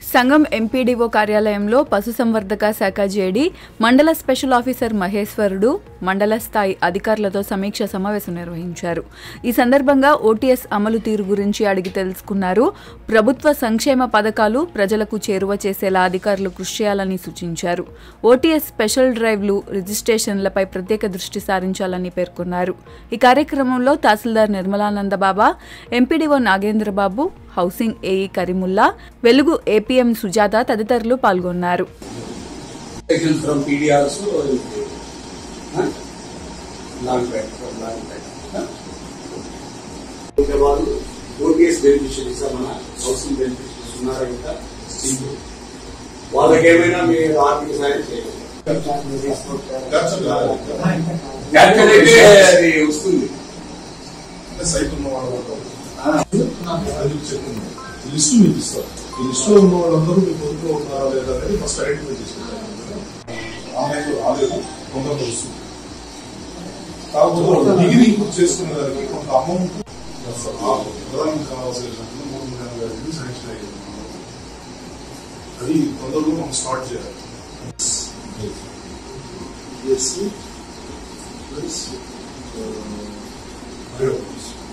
సంఘం ఎంపీడీఓ కార్యాలయంలో పశుసంవర్ధక శాఖ జేడీ మండల స్పెషల్ ఆఫీసర్ మహేశ్వరుడు మండల స్థాయి అధికారులతో సమీక్ష సమావేశం నిర్వహించారు ఈ సందర్భంగా ఓటీఎస్ అమలు తీరు గురించి అడిగి తెలుసుకున్నారు ప్రభుత్వ సంక్షేమ పథకాలు ప్రజలకు చేరువ చేసేలా అధికారులు కృషి చేయాలని సూచించారు ఓటీఎస్ స్పెషల్ డ్రైవ్లు రిజిస్ట్రేషన్లపై ప్రత్యేక దృష్టి సారించాలని పేర్కొన్నారు ఈ కార్యక్రమంలో tahsildar Nirmalananda Baba MPDO Nagendrababu housing AE Karimulla Velugu APM Sujatha తదితరులు పాల్గొన్నారు taken from PD also. Huh? Long back, from long back. Huh? ఇంకా వాళ్ళు ఓటీఎస్ బెనిఫిషరీస్ మన హౌసింగ్ బెనిఫిషరీస్ ఉన్నారా ఇంకా స్కీమ్ వాళ్ళకి ఏమైనా మీరు ఆర్థిక సాయం చేయాలి క్యాన్సర్ అయితే అది వస్తుంది సైట్ ఉన్న వాళ్ళు ఉంటారు. అది చెప్తుంది ఈ లిస్టు మీకు ఇస్తారు ఈ లిస్టులో ఉన్న వాళ్ళందరూ మీ పొద్దులో ఉన్నారా లేదా అనేది ఫస్ట్ ఐడెంటిఫై చేసుకుంటారు ఆన్లైన్లో రాలేదు కొందరు వస్తుంది కాకపోతే డిగ్రీ చేసుకునే దానికి కొంత అమౌంట్ ప్రధానికి కావాల్సిన మూడు మూడు ఎనభై ఐదు శాంక్షన్ అయ్యింది అది తొందరలో మనం స్టార్ట్ చేయాలి ఎస్సీ ప్లస్